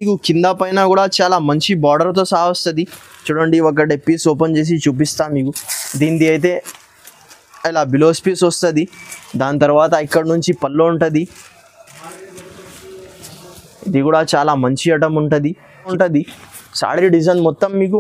మీకు కింద పైన కూడా చాలా మంచి బార్డర్తో సహా వస్తుంది చూడండి ఒకటి పీస్ ఓపెన్ చేసి చూపిస్తా మీకు దీనిది అయితే ఇలా బిలోస్ పీస్ వస్తుంది దాని తర్వాత ఇక్కడ నుంచి పళ్ళు ఉంటుంది ఇది కూడా చాలా మంచి ఐటమ్ ఉంటుంది ఉంటుంది సాడీ డిజైన్ మొత్తం మీకు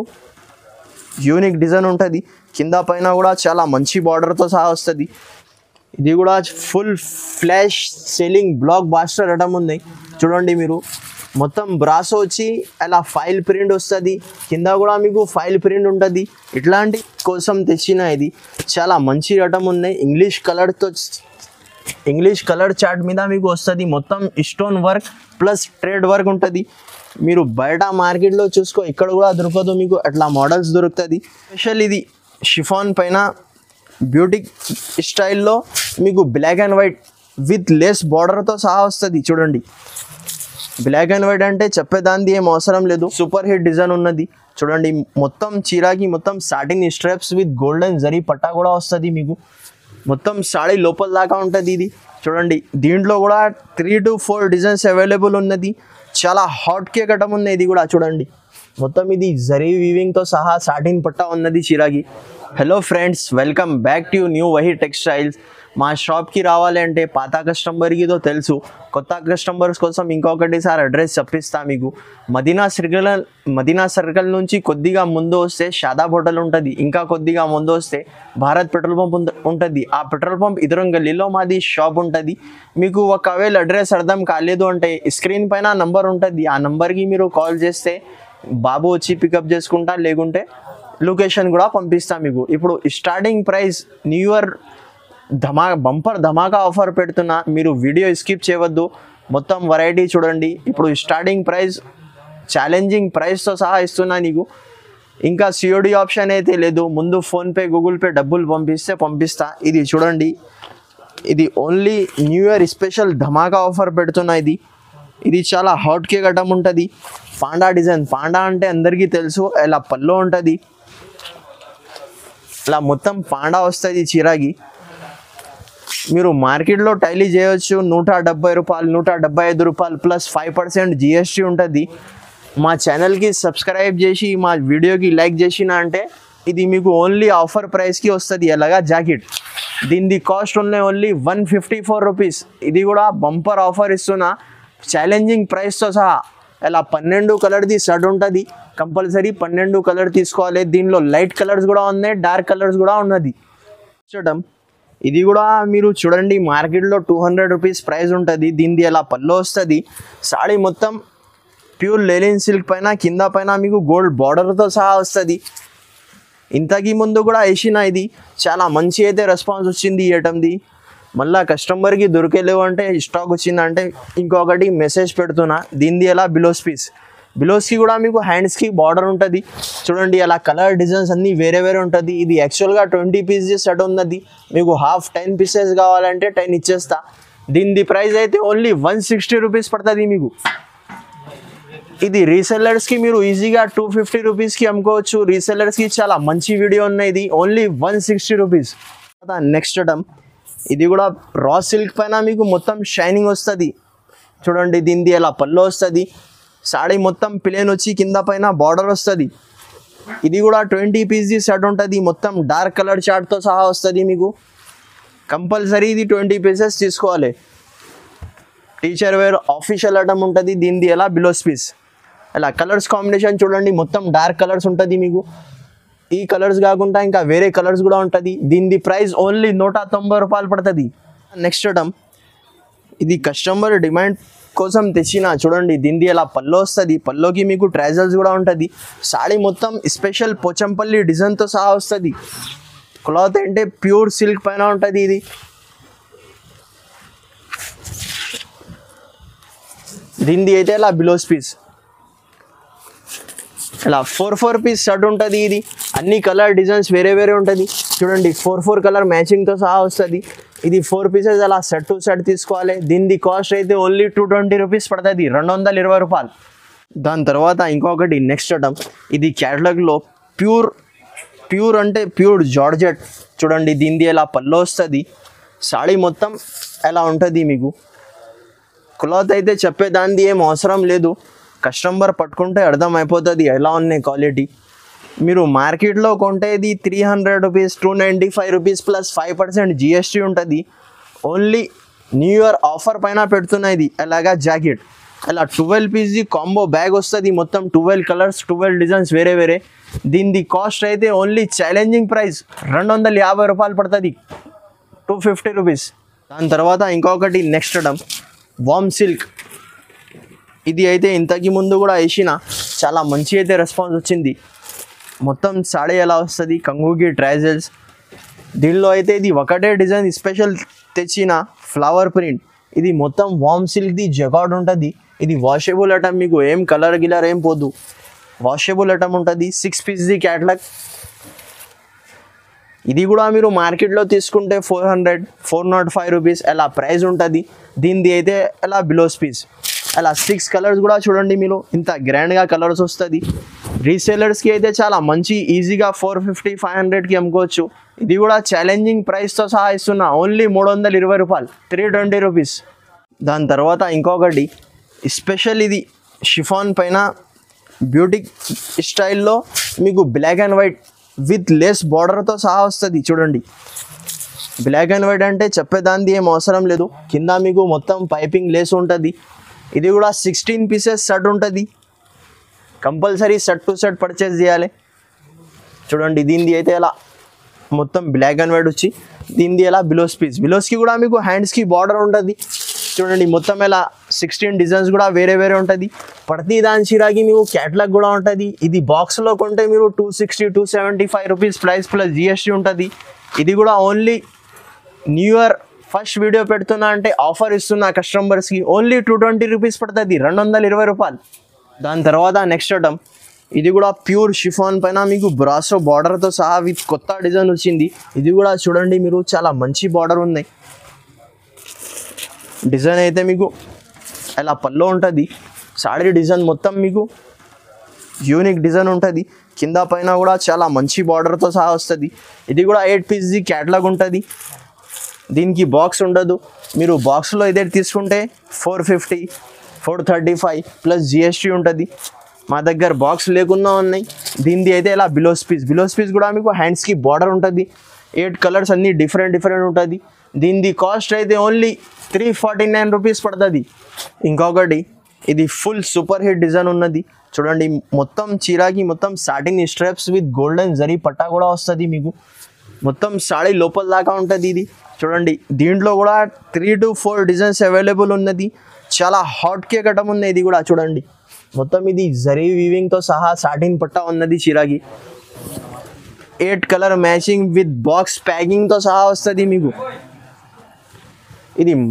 యూనిక్ డిజైన్ ఉంటుంది కింద పైన కూడా చాలా మంచి బార్డర్తో సహా వస్తుంది ఇది కూడా full flash selling blockbuster item ఉంది చూడండి మీరు మొత్తం బ్రాసో వచ్చి అలా ఫైల్ ప్రింట్ వస్తుంది కింద కూడా మీకు ఫైల్ ప్రింట్ ఉంటుంది ఇట్లాంటి కోసం తెచ్చిన ఇది చాలా మంచి ఐటమ్ ఉన్నాయి ఇంగ్లీష్ కలర్తో ఇంగ్లీష్ కలర్ చార్ట్ మీద మీకు వస్తుంది మొత్తం stone work plus trade work ఉంటుంది మీరు బయట మార్కెట్లో చూసుకో ఇక్కడ కూడా దొరకదు మీకు అట్లా మోడల్స్ దొరుకుతుంది స్పెషల్ ఇది షిఫాన్ పైన బ్యూటీ స్టైల్లో మీకు black and white with lace బార్డర్తో సహా వస్తుంది చూడండి బ్లాక్ అండ్ వైట్ అంటే చెప్పేదాన్ని ఏం అవసరం లేదు సూపర్ హిట్ డిజైన్ ఉన్నది చూడండి మొత్తం చీరాకి మొత్తం satin straps with golden zari పట్టా కూడా వస్తుంది మీకు మొత్తం సాడీ లోపల దాకా ఉంటుంది ఇది చూడండి దీంట్లో కూడా three to four designs available ఉన్నది చాలా హాట్ కేక్ అటం ఉంది ఇది కూడా చూడండి మొత్తం ఇది జరీ వీవింగ్తో సహా సాటిన్ పట్టా ఉన్నది చీరాకి hello friends welcome back to new Vahi textiles మా షాప్కి రావాలి అంటే పాత కస్టమర్కి ఇదో తెలుసు కొత్త కస్టమర్స్ కోసం ఇంకొకటి సార్ అడ్రస్ చెప్పిస్తా మీకు మదీనా సర్కిల్ మదీనా సర్కిల్ నుంచి కొద్దిగా ముందు వస్తే షాదాబ్ హోటల్ ఉంటుంది ఇంకా కొద్దిగా ముందు వస్తే భారత్ పెట్రోల్ పంప్ ఉంటుంది ఆ పెట్రోల్ పంప్ ఇద్దరం గల్లీలో మాది షాప్ ఉంటుంది మీకు ఒకవేళ అడ్రస్ అర్థం కాలేదు అంటే స్క్రీన్ పైన నంబర్ ఉంటుంది ఆ నంబర్కి మీరు కాల్ చేస్తే బాబు వచ్చి పికప్ చేసుకుంటా లేకుంటే లొకేషన్ కూడా పంపిస్తా మీకు ఇప్పుడు స్టార్టింగ్ ప్రైస్ న్యూ ఇయర్ ధమా బంపర్ ధమాకా ఆఫర్ పెడుతున్నా మీరు వీడియో స్కిప్ చేయవద్దు మొత్తం వెరైటీ చూడండి ఇప్పుడు స్టార్టింగ్ ప్రైస్ ఛాలెంజింగ్ ప్రైస్తో సహా ఇస్తున్నా నీకు ఇంకా సిఓడి ఆప్షన్ అయితే లేదు ముందు ఫోన్పే గూగుల్ పే డబ్బులు పంపిస్తే పంపిస్తా ఇది చూడండి ఇది ఓన్లీ న్యూ ఇయర్ స్పెషల్ ధమాకా ఆఫర్ పెడుతున్నా ఇది ఇది చాలా హాట్ కేక్ ఐటమ్ ఉంటుంది పాండా డిజైన్ పాండా అంటే అందరికీ తెలుసు ఇలా పల్లో ఉంటుంది ఇలా మొత్తం పాండా వస్తుంది చీరాకి మీరు మార్కెట్లో టైలీ చేయొచ్చు నూట డెబ్బై రూపాయలు నూట డెబ్బై ఐదు రూపాయలు ప్లస్ ఫైవ్ పర్సెంట్ జిఎస్టీ ఉంటుంది మా ఛానల్కి సబ్స్క్రైబ్ చేసి మా వీడియోకి లైక్ చేసిన అంటే ఇది మీకు ఓన్లీ ఆఫర్ ప్రైస్కి వస్తుంది ఎలాగా జాకెట్ దీనిది కాస్ట్ ఉన్నాయి only one fifty four rupees ఇది కూడా బంపర్ ఆఫర్ ఇస్తున్నా ఛాలెంజింగ్ ప్రైస్తో సహా ఇలా పన్నెండు కలర్ది షర్ట్ ఉంటుంది కంపల్సరీ పన్నెండు కలర్ తీసుకోవాలి దీనిలో లైట్ కలర్స్ కూడా ఉన్నాయి డార్క్ కలర్స్ కూడా ఉన్నది చూడడం ఇది కూడా మీరు చూడండి మార్కెట్లో టూ హండ్రెడ్ రూపీస్ ప్రైస్ ఉంటుంది దీనిది అలా పళ్ళు వస్తుంది సాడీ మొత్తం ప్యూర్ లెలిన్ సిల్క్ పైన కింద పైన మీకు గోల్డ్ బార్డర్తో సహా వస్తుంది ఇంతకీ ముందు కూడా వేసిన ఇది చాలా మంచి అయితే రెస్పాన్స్ వచ్చింది ఈ ఐటమ్ది మళ్ళీ కస్టమర్కి దొరికేలేవు అంటే స్టాక్ వచ్చిందంటే ఇంకొకటి మెసేజ్ పెడుతున్నా దీనిది ఎలా బిలోస్ పీస్ బిలోస్కి కూడా మీకు హ్యాండ్స్కి బార్డర్ ఉంటుంది చూడండి అలా కలర్ డిజైన్స్ అన్నీ వేరే వేరే ఉంటుంది ఇది యాక్చువల్గా ట్వంటీ పీసెస్ సెట్ ఉన్నది మీకు హాఫ్ టెన్ పీసెస్ కావాలంటే టెన్ ఇచ్చేస్తా దీనిది ప్రైస్ అయితే ఓన్లీ వన్ సిక్స్టీ రూపీస్ పడుతుంది మీకు ఇది రీసెల్లర్స్కి మీరు ఈజీగా టూ ఫిఫ్టీ రూపీస్కి అమ్ముకోవచ్చు రీసెల్లర్స్కి చాలా మంచి వీడియో ఉన్నాయి ఇది only one sixty rupees next item ఇది కూడా రా సిల్క్ పైన మీకు మొత్తం షైనింగ్ వస్తుంది చూడండి దీనిది అలా పళ్ళు వస్తుంది సాడీ మొత్తం ప్లేన్ వచ్చి కింద పైన బార్డర్ వస్తుంది ఇది కూడా ట్వంటీ పీసీ షర్ట్ ఉంటుంది మొత్తం డార్క్ కలర్ చార్ట్తో సహా వస్తుంది మీకు కంపల్సరీ ఇది ట్వంటీ పీసెస్ తీసుకోవాలి టీచర్ వేర్ ఆఫీషియల్ ఐటమ్ ఉంటుంది దీనిది ఎలా బిలోస్ పీస్ అలా కలర్స్ కాంబినేషన్ చూడండి మొత్తం డార్క్ కలర్స్ ఉంటుంది మీకు ఈ కలర్స్ కాకుండా ఇంకా వేరే కలర్స్ కూడా ఉంటుంది దీనిది ప్రైస్ ఓన్లీ నూట తొంభై రూపాయలు పడుతుంది నెక్స్ట్ ఐటమ్ ఇది కస్టమర్ డిమాండ్ కోసం తెచ్చిన చూడండి దీనిది ఎలా పల్లో వస్తుంది పల్లోకి మీకు ట్రైజల్స్ కూడా ఉంటుంది సాడీ మొత్తం స్పెషల్ పోచంపల్లి డిజైన్తో సహా వస్తుంది క్లాత్ అంటే ప్యూర్ సిల్క్ పైన ఉంటుంది ఇది దీనిది అయితే ఇలా బిలోస్ పీస్ ఇలా ఫోర్ ఫోర్ పీస్ షర్ట్ ఉంటుంది ఇది అన్ని కలర్ డిజైన్స్ వేరే వేరే ఉంటుంది చూడండి ఫోర్ ఫోర్ కలర్ మ్యాచింగ్తో సహా వస్తుంది ఇది ఫోర్ పీసెస్ అలా సెట్ టు సెట్ తీసుకోవాలి దీనిది కాస్ట్ అయితే ఓన్లీ టూ ట్వంటీ రూపీస్ పడుతుంది రెండు వందల ఇరవై రూపాయలు దాని తర్వాత ఇంకొకటి నెక్స్ట్ ఐటమ్ ఇది క్యాటలాగ్లో ప్యూర్ ప్యూర్ అంటే ప్యూర్ జార్జెట్ చూడండి దీనిది ఎలా పళ్ళు వస్తుంది సాడీ మొత్తం ఎలా ఉంటుంది మీకు క్లాత్ అయితే చెప్పేదానిది ఏం అవసరం లేదు కస్టమర్ పట్టుకుంటే అర్థం అయిపోతుంది ఎలా ఉన్నాయి క్వాలిటీ మీరు మార్కెట్లో కొంటే ఇది three hundred rupees two ninety five rupees plus five percent GST ఉంటుంది ఓన్లీ న్యూ ఇయర్ ఆఫర్ పైన పెడుతున్నాయి ఇది అలాగా జాకెట్ అలా ట్వెల్వ్ పీస్ది కాంబో బ్యాగ్ వస్తుంది మొత్తం ట్వెల్వ్ కలర్స్ ట్వెల్వ్ డిజైన్స్ వేరే వేరే దీనిది కాస్ట్ అయితే ఓన్లీ ఛాలెంజింగ్ ప్రైస్ రెండు వందల యాభై రూపాయలు పడుతుంది టూ ఫిఫ్టీ రూపీస్ దాని తర్వాత ఇంకొకటి నెక్స్ట్ డమ్ వామ్ సిల్క్ ఇది అయితే ఇంతకి ముందు కూడా వేసిన చాలా మంచి అయితే రెస్పాన్స్ వచ్చింది మొత్తం సాడీ ఎలా వస్తుంది కంగుకి ట్రైజల్స్ దీనిలో అయితే ఇది ఒకటే డిజైన్ స్పెషల్ తెచ్చిన ఫ్లవర్ ప్రింట్ ఇది మొత్తం వామ్ సిల్క్ది జగాడ్ ఉంటుంది ఇది వాషబుల్ ఐటమ్ మీకు ఏం కలర్ గిలర్ ఏం పోదు వాషబుల్ ఐటమ్ ఉంటుంది సిక్స్ పీస్ది క్యాట్లాగ్ ఇది కూడా మీరు మార్కెట్లో తీసుకుంటే four hundred four nought five rupees అలా ప్రైస్ ఉంటుంది దీనిది అయితే అలా బిలోస్ పీస్ అలా సిక్స్ కలర్స్ కూడా చూడండి మీరు ఇంత గ్రాండ్గా కలర్స్ వస్తుంది రీసేలర్స్కి అయితే చాలా మంచి ఈజీగా ఫోర్ ఫిఫ్టీ ఫైవ్ హండ్రెడ్కి అమ్ముకోవచ్చు ఇది కూడా ఛాలెంజింగ్ ప్రైస్తో సహా ఇస్తున్నా ఓన్లీ మూడు వందల ఇరవై రూపాయలు త్రీ ట్వంటీ రూపీస్ దాని తర్వాత ఇంకొకటి స్పెషల్ ఇది షిఫాన్ పైన బ్యూటీ స్టైల్లో మీకు black and white with lace బార్డర్తో సహా వస్తుంది చూడండి బ్లాక్ అండ్ వైట్ అంటే చెప్పేదాన్ని ఏం అవసరం లేదు కింద మీకు మొత్తం పైపింగ్ లేస్ ఉంటుంది ఇది కూడా సిక్స్టీన్ పీసెస్ షర్ట్ ఉంటుంది compulsory shirt to shirt purchase చేయాలి చూడండి దీనిది అయితే ఎలా మొత్తం బ్లాక్ అండ్ వైట్ వచ్చి దీనిది ఎలా బిలోస్ పీస్ బిలోస్కి కూడా మీకు హ్యాండ్స్కి బార్డర్ ఉంటుంది చూడండి మొత్తం ఎలా సిక్స్టీన్ డిజైన్స్ కూడా వేరే వేరే ఉంటుంది ప్రతి దాని చీరాకి మీకు క్యాట్లాగ్ కూడా ఉంటుంది ఇది బాక్స్లో కొంటే మీరు two sixty two seventy five rupees price plus GST ఉంటుంది ఇది కూడా only new year first video పెడుతున్నా అంటే ఆఫర్ ఇస్తున్నా కస్టమర్స్కి ఓన్లీ టూ ట్వంటీ రూపీస్ పడుతుంది రెండు వందల ఇరవై రూపాయలు దాని తర్వాత నెక్స్ట్ ఐటమ్ ఇది కూడా ప్యూర్ షిఫాన్ పైన మీకు బ్రాసో బార్డర్తో సహా విత్ కొత్త డిజైన్ వచ్చింది ఇది కూడా చూడండి మీరు చాలా మంచి బార్డర్ ఉంది డిజైన్ అయితే మీకు అలా పల్లో ఉంటుంది సాడీ డిజైన్ మొత్తం మీకు యూనిక్ డిజైన్ ఉంటుంది కింద పైన కూడా చాలా మంచి బార్డర్తో సహా వస్తుంది ఇది కూడా ఎయిట్ పీస్ది క్యాట్లాగ్ ఉంటుంది దీనికి బాక్స్ ఉండదు మీరు బాక్స్లో ఇదే తీసుకుంటే four fifty four thirty five plus GST ఉంటుంది మా దగ్గర బాక్స్ లేకుండా ఉన్నాయి దీనిది అయితే ఇలా బిలోస్ పీస్ బిలోస్ పీస్ కూడా మీకు హ్యాండ్స్కి బార్డర్ ఉంటుంది ఎయిట్ కలర్స్ అన్నీ డిఫరెంట్ డిఫరెంట్ ఉంటుంది దీనిది కాస్ట్ అయితే only three forty nine rupees పడుతుంది ఇంకొకటి ఇది ఫుల్ సూపర్ హిట్ డిజైన్ ఉన్నది చూడండి మొత్తం చీరాకి మొత్తం satin straps with golden zari పట్టా కూడా వస్తుంది మీకు మొత్తం సాడీ లోపల దాకా ఉంటుంది ఇది చూడండి దీంట్లో కూడా three to four designs available ఉన్నది చాలా హాట్ కేక్ అటం ఉంది ఇది కూడా చూడండి మొత్తం ఇది జరీ వీవింగ్తో సహా సాటిన్ పట్టా ఉన్నది చీరాకి eight colour matching with box ప్యాకింగ్తో సహా వస్తుంది మీకు ఇది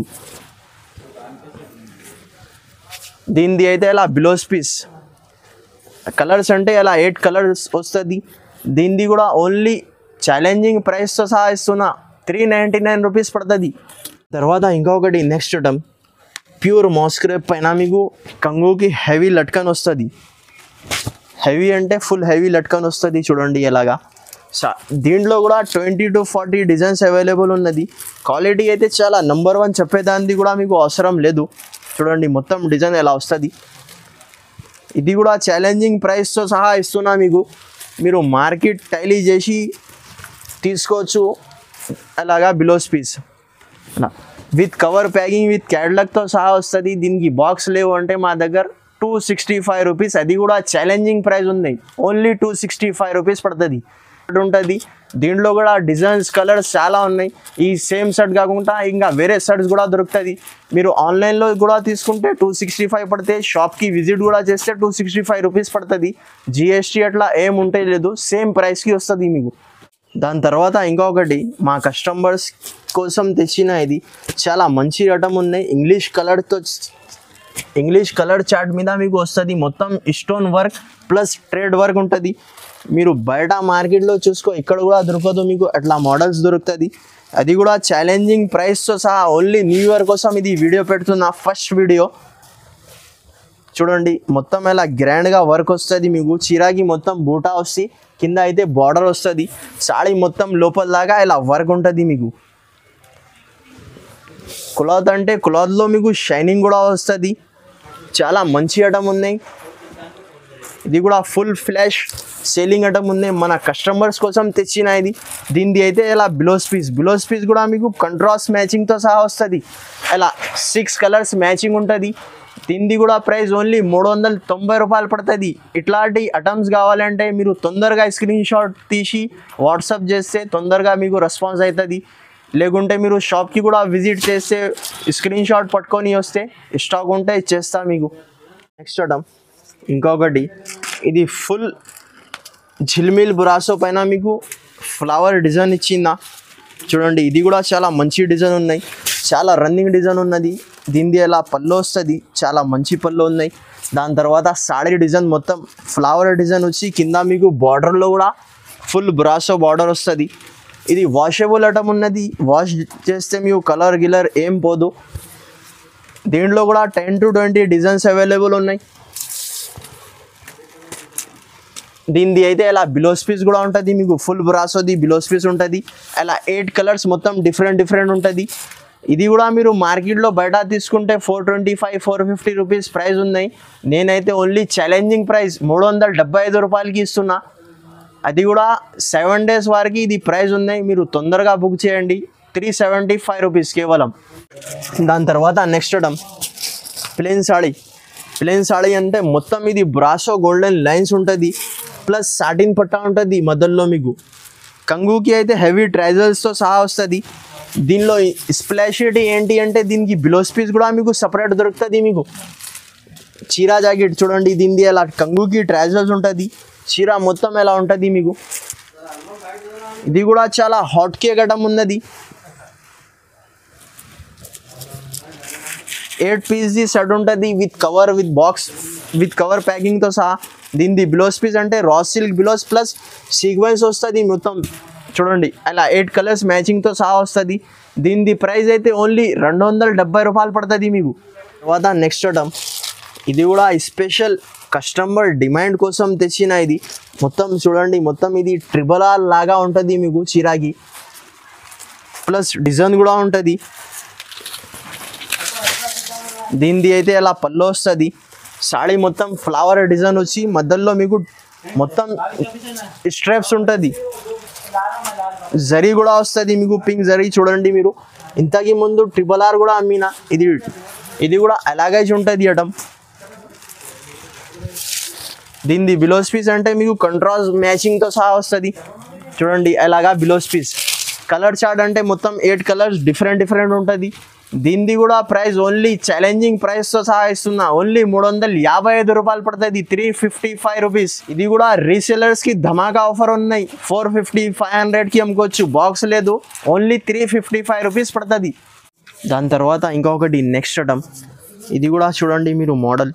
దీనిది అయితే ఇలా బిలోస్ పీస్ కలర్స్ అంటే ఇలా ఎయిట్ కలర్స్ వస్తుంది దీనిది కూడా ఓన్లీ ఛాలెంజింగ్ ప్రైస్తో సహా ఇస్తున్నా త్రీ నైంటీ నైన్ రూపీస్ పడుతుంది తర్వాత ఇంకొకటి నెక్స్ట్ ఐటమ్ ప్యూర్ మాస్క్రేప్ పైన మీకు కంగుకి హెవీ లట్కన్ వస్తుంది హెవీ అంటే ఫుల్ హెవీ లట్కన్ వస్తుంది చూడండి ఎలాగా సా- దీంట్లో కూడా twenty to forty designs available ఉన్నది క్వాలిటీ అయితే చాలా నెంబర్ వన్ చెప్పేదానికి కూడా మీకు అవసరం లేదు చూడండి మొత్తం డిజైన్ ఎలా వస్తుంది ఇది కూడా ఛాలెంజింగ్ ప్రైస్తో సహా ఇస్తున్నా మీకు మీరు మార్కెట్ టైలీ చేసి తీసుకోవచ్చు అలాగా బిలోస్ పీస్ అలా విత్ కవర్ ప్యాకింగ్ విత్ క్యాడ్లాగ్తో సహా వస్తుంది దీనికి బాక్స్ లేవు అంటే మా దగ్గర టూ సిక్స్టీ ఫైవ్ రూపీస్ అది కూడా ఛాలెంజింగ్ ప్రైస్ ఉంది only two sixty five rupees పడుతుంది ఉంటుంది దీంట్లో కూడా డిజైన్స్ కలర్స్ చాలా ఉన్నాయి ఈ సేమ్ షర్ట్ కాకుండా ఇంకా వేరే షర్ట్స్ కూడా దొరుకుతుంది మీరు ఆన్లైన్లో కూడా తీసుకుంటే టూ సిక్స్టీ ఫైవ్ పడితే షాప్కి విజిట్ కూడా చేస్తే టూ సిక్స్టీ ఫైవ్ రూపీస్ పడుతుంది జిఎస్టీ అట్లా ఏం ఉంటే లేదు సేమ్ ప్రైస్కి వస్తుంది మీకు దాని తర్వాత ఇంకొకటి మా కస్టమర్స్ కోసం తెచ్చిన ఇది చాలా మంచి ఐటమ్ ఉన్నాయి ఇంగ్లీష్ కలర్తో ఇంగ్లీష్ కలర్ చార్ట్ మీద మీకు వస్తుంది మొత్తం stone work plus trade work ఉంటుంది మీరు బయట మార్కెట్లో చూసుకో ఇక్కడ కూడా దొరకదు మీకు అట్లా మోడల్స్ దొరుకుతుంది అది కూడా ఛాలెంజింగ్ ప్రైస్తో సహా ఓన్లీ న్యూ ఇయర్ కోసం ఇది వీడియో పెడుతున్నా ఫస్ట్ వీడియో చూడండి మొత్తం ఇలా గ్రాండ్గా వర్క్ వస్తుంది మీకు చీరాకి మొత్తం బూటా వస్తుంది కింద అయితే బార్డర్ వస్తుంది సాడీ మొత్తం లోపల దాకా ఇలా వర్క్ ఉంటుంది మీకు క్లాత్ అంటే క్లాత్లో మీకు షైనింగ్ కూడా వస్తుంది చాలా మంచి ఐటమ్ ఉన్నాయి ఇది కూడా ఫుల్ ఫ్లాష్ సేలింగ్ ఐటమ్ ఉంది మన కస్టమర్స్ కోసం తెచ్చిన ఇది దీనిది అయితే ఇలా బిలోస్ పీస్ బిలోస్ పీస్ కూడా మీకు కంట్రాస్ట్ మ్యాచింగ్తో సహా వస్తుంది ఇలా సిక్స్ కలర్స్ మ్యాచింగ్ ఉంటుంది దీనిది కూడా ప్రైస్ ఓన్లీ మూడు వందల తొంభై రూపాయలు పడుతుంది ఇట్లాంటి ఐటమ్స్ కావాలంటే మీరు తొందరగా స్క్రీన్ షాట్ తీసి వాట్సాప్ చేస్తే తొందరగా మీకు రెస్పాన్స్ అవుతుంది లేకుంటే మీరు షాప్కి కూడా విజిట్ చేస్తే స్క్రీన్ షాట్ పట్టుకొని వస్తే స్టాక్ ఉంటే ఇచ్చేస్తా మీకు నెక్స్ట్ ఐటమ్ ఇంకొకటి ఇది ఫుల్ ఝిల్మిల్ బురాసో పైన మీకు ఫ్లవర్ డిజైన్ ఇచ్చిందా చూడండి ఇది కూడా చాలా మంచి డిజైన్ ఉన్నాయి చాలా రన్నింగ్ డిజైన్ ఉన్నది దీనిది ఎలా పళ్ళు వస్తుంది చాలా మంచి పళ్ళు ఉన్నాయి దాని తర్వాత సాడీ డిజైన్ మొత్తం ఫ్లవర్ డిజైన్ వచ్చి కింద మీకు బార్డర్లో కూడా ఫుల్ బ్రాసో బార్డర్ వస్తుంది ఇది వాషబుల్ ఐటమ్ ఉన్నది వాష్ చేస్తే మీకు కలర్ గిలర్ ఏం పోదు దీంట్లో కూడా ten to twenty designs available ఉన్నాయి దీనిది అయితే ఇలా బిలోస్ పీస్ కూడా ఉంటుంది మీకు ఫుల్ బ్రాసోది బిలోస్ పీస్ ఉంటుంది అలా ఎయిట్ కలర్స్ మొత్తం డిఫరెంట్ డిఫరెంట్ ఉంటుంది ఇది కూడా మీరు మార్కెట్లో బయట తీసుకుంటే four twenty five four fifty rupees price ఉన్నాయి నేనైతే ఓన్లీ ఛాలెంజింగ్ ప్రైస్ మూడు వందల డెబ్బై ఐదు రూపాయలకి ఇస్తున్నా అది కూడా సెవెన్ డేస్ వరకు ఇది ప్రైస్ ఉన్నాయి మీరు తొందరగా బుక్ చేయండి త్రీ సెవెంటీ ఫైవ్ రూపీస్ కేవలం దాని తర్వాత next item plain sari plain sari అంటే మొత్తం ఇది బ్రాసో గోల్డెన్ లైన్స్ ఉంటుంది ప్లస్ సాటిన్ పట్టా ఉంటుంది మధ్యలో మీకు కంగుకి అయితే హెవీ ట్రైజల్స్తో సహా వస్తుంది దీనిలో స్ప్లాషిటీ ఏంటి అంటే దీనికి బిలోస్ పీస్ కూడా మీకు సపరేట్ దొరుకుతుంది మీకు చీరా జాకెట్ చూడండి దీనిది అలా కంగుకి ట్రైజల్స్ ఉంటుంది చీర మొత్తం ఎలా ఉంటుంది మీకు ఇది కూడా చాలా హాట్ కేక్ ఐటమ్ ఉన్నది ఎయిట్ పీస్ది సెట్ ఉంటుంది with cover with box with cover ప్యాకింగ్తో సహా దీనిది బిలోస్ పీస్ అంటే రా సిల్క్ బిలోస్ ప్లస్ సీక్వెన్స్ వస్తుంది మొత్తం చూడండి అలా ఎయిట్ కలర్స్ మ్యాచింగ్తో సహా వస్తుంది దీనిది ప్రైస్ అయితే ఓన్లీ రెండు వందల డెబ్బై రూపాయలు పడుతుంది మీకు తర్వాత నెక్స్ట్ ఐటమ్ ఇది కూడా స్పెషల్ కస్టమర్ డిమాండ్ కోసం తెచ్చిన ఇది మొత్తం చూడండి మొత్తం ఇది ట్రిబల్ ఆర్ లాగా ఉంటుంది మీకు చీరాకి ప్లస్ డిజైన్ కూడా ఉంటుంది దీనిది అయితే అలా పళ్ళు వస్తుంది సాడీ మొత్తం ఫ్లవర్ డిజైన్ వచ్చి మధ్యలో మీకు మొత్తం స్ట్రైప్స్ ఉంటుంది జరీ కూడా వస్తుంది మీకు పింక్ జరీ చూడండి మీరు ఇంతకి ముందు ట్రిపుల్ ఆర్ కూడా అమ్మిన ఇది ఇది కూడా అలాగేజ్ ఉంటుంది అటం దీనిది బిలోస్ పీస్ అంటే మీకు కంట్రాస్ట్ మ్యాచింగ్తో సహా వస్తుంది చూడండి అలాగా బిలోస్ పీస్ కలర్ చార్ట్ అంటే మొత్తం ఎయిట్ కలర్స్ డిఫరెంట్ డిఫరెంట్ ఉంటుంది దీనిది కూడా ప్రైస్ ఓన్లీ ఛాలెంజింగ్ ప్రైస్తో సహా ఇస్తున్నా ఓన్లీ మూడు వందల యాభై ఐదు రూపాయలు పడుతుంది త్రీ ఫిఫ్టీ ఫైవ్ రూపీస్ ఇది కూడా రీసెలర్స్కి ధమాకా ఆఫర్ ఉన్నాయి ఫోర్ ఫిఫ్టీ ఫైవ్ హండ్రెడ్కి అమ్ముకోవచ్చు బాక్స్ లేదు only three fifty five rupees పడుతుంది దాని తర్వాత ఇంకొకటి నెక్స్ట్ ఐటమ్ ఇది కూడా చూడండి మీరు మోడల్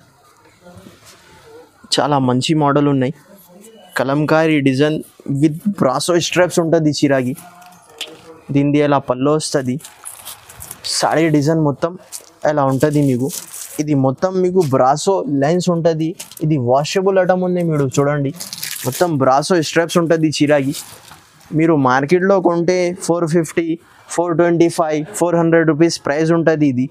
చాలా మంచి మోడల్ ఉన్నాయి Kalamkari design with brasso stripes ఉంటుంది చీరాకి దీనిది ఎలా పళ్ళు వస్తుంది సాడీ డిజైన్ మొత్తం ఎలా ఉంటుంది మీకు ఇది మొత్తం మీకు బ్రాసో లైన్స్ ఉంటుంది ఇది వాషబుల్ ఐటమ్ ఉంది మీరు చూడండి మొత్తం బ్రాసో స్ట్రైప్స్ ఉంటుంది చీరాకి మీరు మార్కెట్లో కొంటే four fifty four twenty five four hundred rupees price ఉంటుంది ఇది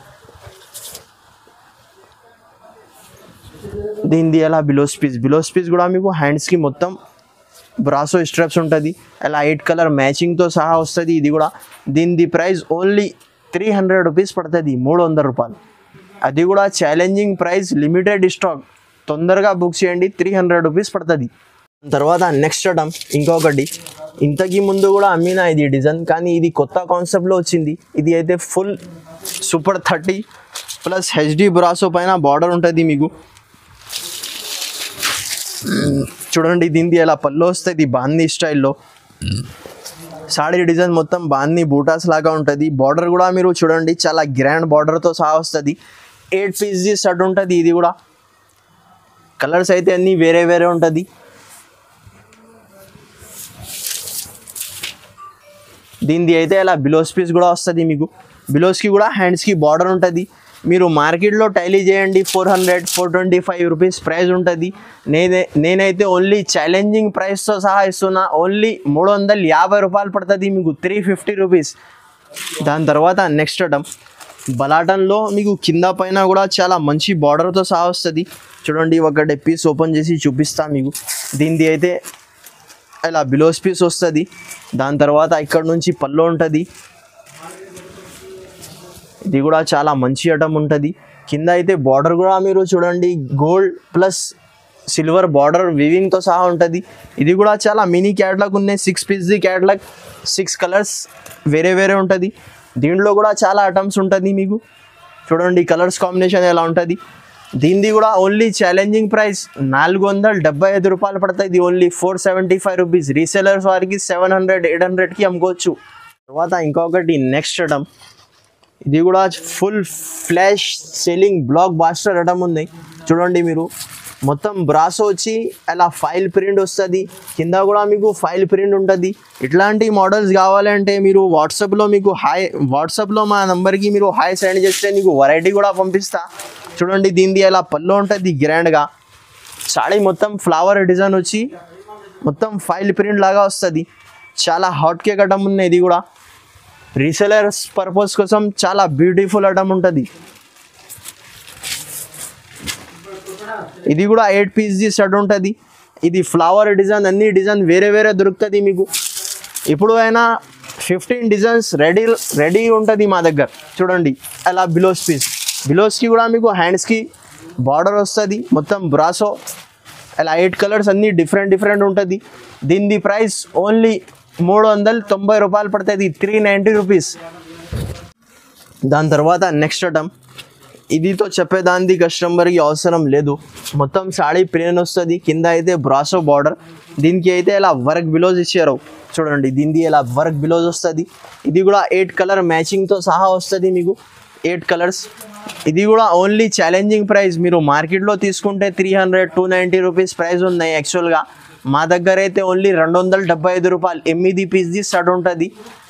దీనిది ఎలా బిలోస్ పీస్ బిలోస్ పీస్ కూడా మీకు హ్యాండ్స్కి మొత్తం బ్రాసో స్ట్రాప్స్ ఉంటుంది అలా ఎయిట్ కలర్ మ్యాచింగ్తో సహా వస్తుంది ఇది కూడా దీనిది price only three hundred rupees పడుతుంది మూడు వందల రూపాయలు అది కూడా ఛాలెంజింగ్ ప్రైస్ లిమిటెడ్ స్టాక్ తొందరగా బుక్ చేయండి త్రీ హండ్రెడ్ రూపీస్ పడుతుంది తర్వాత నెక్స్ట్ ఐటమ్ ఇంకొకటి ఇంతకీ ముందు కూడా అమ్మిన ఇది డిజైన్ కానీ ఇది కొత్త కాన్సెప్ట్లో వచ్చింది ఇది అయితే full super thirty plus HD brasso పైన బార్డర్ ఉంటుంది మీకు చూడండి దీనిది ఎలా పళ్ళు వస్తుంది బాందీ స్టైల్లో సాడీ డిజైన్ మొత్తం బాందీ బూటాస్ లాగా ఉంటుంది బార్డర్ కూడా మీరు చూడండి చాలా గ్రాండ్ బార్డర్తో సహా వస్తుంది ఎయిట్ పీస్ షర్ట్ ఉంటుంది ఇది కూడా కలర్స్ అయితే అన్నీ వేరే వేరే ఉంటుంది దీనిది అయితే ఇలా బిలోస్ పీస్ కూడా వస్తుంది మీకు బిలోస్కి కూడా హ్యాండ్స్కి బార్డర్ ఉంటుంది మీరు మార్కెట్లో టైలీ చేయండి four hundred four twenty five rupees price ఉంటుంది నేనే నేనైతే ఓన్లీ ఛాలెంజింగ్ ప్రైస్తో సహా ఇస్తున్నా ఓన్లీ మూడు వందల యాభై రూపాయలు పడుతుంది మీకు త్రీ ఫిఫ్టీ రూపీస్ దాని తర్వాత నెక్స్ట్ ఐటమ్ బలాటన్లో మీకు కింద పైన కూడా చాలా మంచి బార్డర్తో సహా వస్తుంది చూడండి ఒకటి పీస్ ఓపెన్ చేసి చూపిస్తా మీకు దీనిది అయితే ఇలా బిలోస్ పీస్ వస్తుంది దాని తర్వాత ఇక్కడ నుంచి పళ్ళు ఉంటుంది ఇది కూడా చాలా మంచి ఐటమ్ ఉంటుంది కింద అయితే బార్డర్ కూడా మీరు చూడండి గోల్డ్ ప్లస్ సిల్వర్ బార్డర్ వివింగ్తో సహా ఉంటుంది ఇది కూడా చాలా మినీ క్యాట్లాగ్ ఉన్నాయి సిక్స్ పీస్ది క్యాట్లాగ్ సిక్స్ కలర్స్ వేరే వేరే ఉంటుంది దీంట్లో కూడా చాలా ఐటమ్స్ ఉంటుంది మీకు చూడండి కలర్స్ కాంబినేషన్ ఎలా ఉంటుంది దీనిది కూడా ఓన్లీ ఛాలెంజింగ్ ప్రైస్ నాలుగు వందల డెబ్బై ఐదు రూపాయలు పడతాయి ఇది only four seventy five rupees resellers వారికి సెవెన్ హండ్రెడ్ ఎయిట్ హండ్రెడ్కి అమ్ముకోవచ్చు తర్వాత ఇంకొకటి నెక్స్ట్ ఐటమ్ ఇది కూడా full flash selling blockbuster item ఉంది చూడండి మీరు మొత్తం బ్రాసో వచ్చి అలా ఫైల్ ప్రింట్ వస్తుంది కింద కూడా మీకు ఫైల్ ప్రింట్ ఉంటుంది ఇట్లాంటి మోడల్స్ కావాలంటే మీరు వాట్సాప్లో మీకు హాయ్ వాట్సాప్లో మా నెంబర్కి మీరు హాయ్ సెండ్ చేస్తే మీకు వెరైటీ కూడా పంపిస్తా చూడండి దీనిది అలా పళ్ళు ఉంటుంది గ్రాండ్గా సాడీ మొత్తం ఫ్లవర్ డిజైన్ వచ్చి మొత్తం ఫైల్ ప్రింట్ లాగా వస్తుంది చాలా హాట్ కేక్ ఐటమ్ ఉంది ఇది కూడా రీసెలర్స్ పర్పస్ కోసం చాలా బ్యూటిఫుల్ ఐటమ్ ఉంటుంది ఇది కూడా ఎయిట్ పీస్ది సెట్ ఉంటుంది ఇది ఫ్లవర్ డిజైన్ అన్ని డిజైన్ వేరే వేరే దొరుకుతుంది మీకు ఇప్పుడు అయినా ఫిఫ్టీన్ డిజైన్స్ రెడీ రెడీ ఉంటుంది మా దగ్గర చూడండి అలా బిలోస్ పీస్ బిలోస్కి కూడా మీకు హ్యాండ్స్కి బార్డర్ వస్తుంది మొత్తం బ్రాసో అలా ఎయిట్ కలర్స్ అన్నీ డిఫరెంట్ డిఫరెంట్ ఉంటుంది దీని ప్రైస్ ఓన్లీ మూడు వందల తొంభై రూపాయలు పడుతుంది త్రీ నైంటీ రూపీస్ దాని తర్వాత నెక్స్ట్ ఐటమ్ ఇదితో చెప్పేదానికి కస్టమర్కి అవసరం లేదు మొత్తం సాడీ ప్లేన్ వస్తుంది కింద అయితే బ్రాసో బార్డర్ దీనికి అయితే ఇలా వర్క్ బిలోజ్ ఇచ్చారు చూడండి దీనికి ఇలా వర్క్ బిలోజ్ వస్తుంది ఇది కూడా ఎయిట్ కలర్ మ్యాచింగ్తో సహా వస్తుంది మీకు ఎయిట్ కలర్స్ ఇది కూడా ఓన్లీ ఛాలెంజింగ్ ప్రైస్ మీరు మార్కెట్లో తీసుకుంటే three hundred two ninety rupees price ఉన్నాయి యాక్చువల్గా మా దగ్గర అయితే ఓన్లీ రెండు వందల డెబ్బై ఐదు రూపాయలు ఎనిమిది పీస్ది షర్ట్ ఉంటుంది